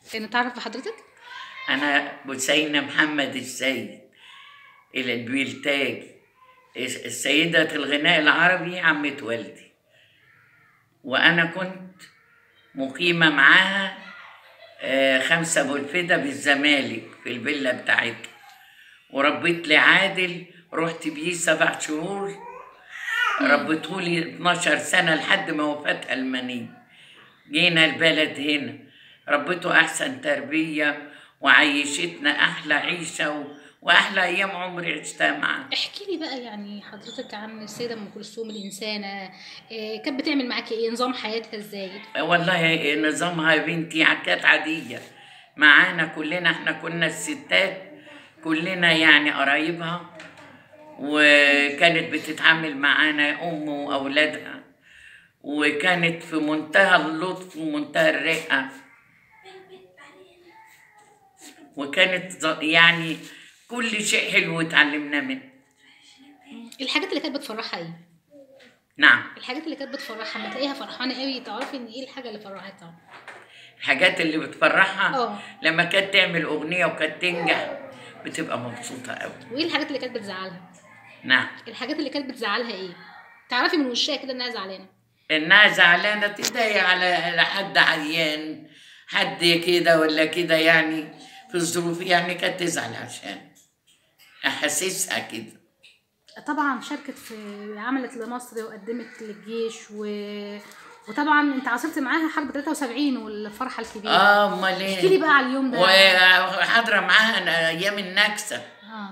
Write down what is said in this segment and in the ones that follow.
نتعرف بحضرتك أنا بثينة محمد السيد إلى البيلتاج السيدة الغناء العربي عمة والدي وأنا كنت مقيمة معاها آه، خمسة بولفدة بالزمالك في الفيلا بتاعتها وربيت لي عادل رحت بيه سبع شهور ربيته لي 12 سنة لحد ما وفاة المني جينا البلد هنا ربيته أحسن تربية وعيشتنا أحلى عيشة و... وأحلى أيام عمري عشتها معاه احكي لي بقى يعني حضرتك عن السيده ام كلثوم الانسانه إيه كانت بتعمل معاكي ايه نظام حياتها ازاي والله نظامها يا بنتي كانت عادية معانا كلنا احنا كنا الستات كلنا يعني قرايبها وكانت بتتعامل معانا أم وأولادها وكانت في منتهى اللطف ومنتهى الرقة وكانت ز- يعني كل شيء حلو اتعلمنا منه الحاجات اللي كانت بتفرحها ايه نعم الحاجات اللي كانت بتفرحها لما تلاقيها فرحانه قوي تعرفي ان ايه الحاجه اللي فرحتها الحاجات اللي بتفرحها اه لما كانت تعمل أغنية وكانت تنجح بتبقى مبسوطة أوي وايه الحاجات اللي كانت بتزعلها نعم الحاجات اللي كانت بتزعلها ايه تعرفي من وشها كده انها زعلانه انها زعلانه تتضايق على على حد عيان حد كده ولا كده يعني في الظروف يعني كانت تزعل عشان احسسها كده طبعا شاركت في عملت لمصر وقدمت للجيش و... وطبعا انت عاصرت معاها حرب 73 والفرحه الكبيره اه امال احكي لي ايه بقى على اليوم ده وحاضره معاها أنا ايام النكسه اه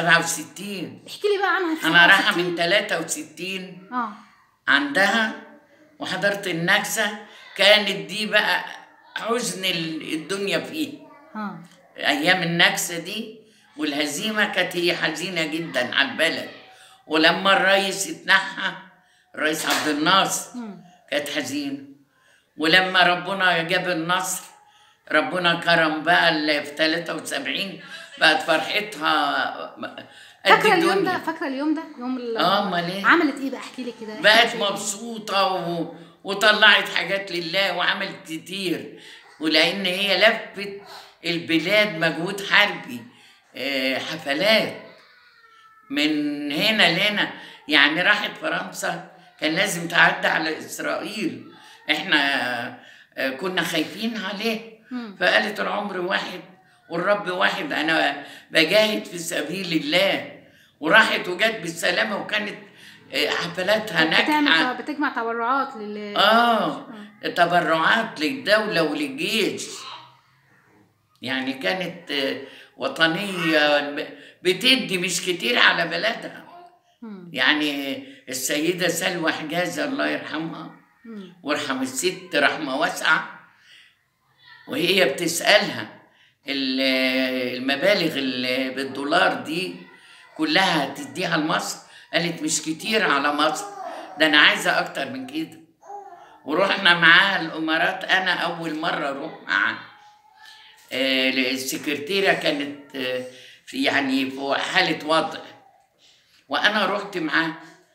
67 احكي لي بقى عنها في انا رايحه 67. من 63 اه عندها وحضرت النكسه كانت دي بقى حزن ال- الدنيا فيه اه ايام النكسه دي والهزيمه كانت هي حزينه جدا على البلد ولما الرئيس اتنحى الرئيس عبد الناصر مم. كانت حزينه ولما ربنا جاب النصر ربنا كرم بقى اللي في 73 بقت فرحتها قد فاكره اليوم ده الدنيا فاكره اليوم ده يوم ال... اه امال ايه عملت ايه بقى احكي لي كده احكي بقت لي. مبسوطة و... وطلعت حاجات لله وعملت كتير ولأن هي لفت البلاد مجهود حربي آه، حفلات من هنا لهنا يعني راحت فرنسا كان لازم تعدي على إسرائيل احنا آه، كنا خايفين عليه مم. فقالت العمر واحد والرب واحد انا بجاهد في سبيل الله وراحت وجت بالسلامه وكانت آه، حفلاتها ناجحه بتعمل بتجمع تبرعات لل اه تبرعات للدوله وللجيش يعني كانت آه، وطنيه بتدي مش كتير على بلدها مم. يعني السيده سلوى حجازي الله يرحمها مم. وارحم الست رحمة واسعة وهي بتسألها ال- المبالغ اللي بالدولار دي كلها هتديها لمصر قالت مش كتير على مصر ده أنا عايزة أكتر من كده ورحنا معاها الإمارات أنا أول مرة أروح معاها آه، السكرتيرة كانت آه، في- يعني في حالة وضع وأنا رحت معاها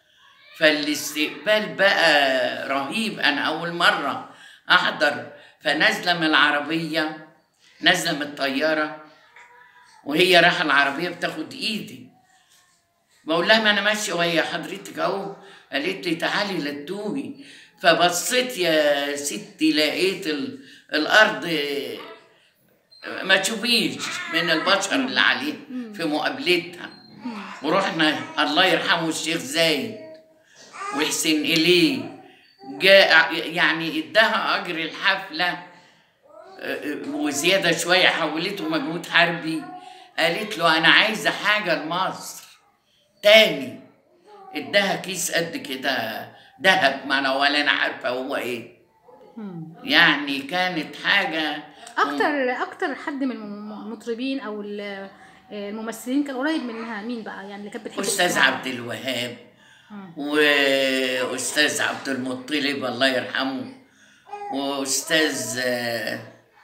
فالاستقبال بقى رهيب انا اول مره احضر فنازله من العربيه نازله من الطياره وهي رايحه العربيه بتاخد ايدي بقول لها ما انا ماشيه وهي حضرتك اهو قالت لي تعالي للتوبي فبصيت يا ستي لقيت ال- الارض ما تشوفيش من البشر اللي عليه في مقابلتها ورحنا الله يرحمه الشيخ زايد وحسين إليه جاء يعني اداها أجر الحفلة آه، آه، وزيادة شوية حولته مجهود حربي قالت له أنا عايزة حاجة لمصر تاني اداها كيس قد كده دهب ما أنا ولا أنا عارفة هو إيه مم. يعني كانت حاجة اكتر اكتر حد من الم- المطربين او ال- الممثلين كان قريب منها مين بقى يعني اللي كانت بتحب أستاذ تسمعها؟ عبد الوهاب مم. واستاذ عبد المطلب الله يرحمه واستاذ آه،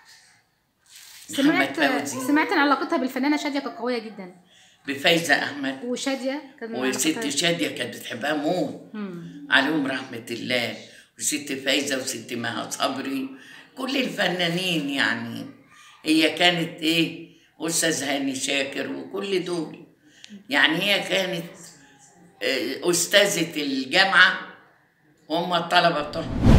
محمد سمعت فوزي سمعت ان علاقتها بالفنانه شاديه كانت قويه جدا بفايزه احمد وشاديه كان وست علاقتها- شاديه كانت بتحبها موت مم. عليهم رحمه الله وست فايزه وست مها صبري كل الفنانين يعني هي كانت ايه استاذ هاني شاكر وكل دول يعني هي كانت آه، استاذه الجامعه وهم الطلبه بتوعهم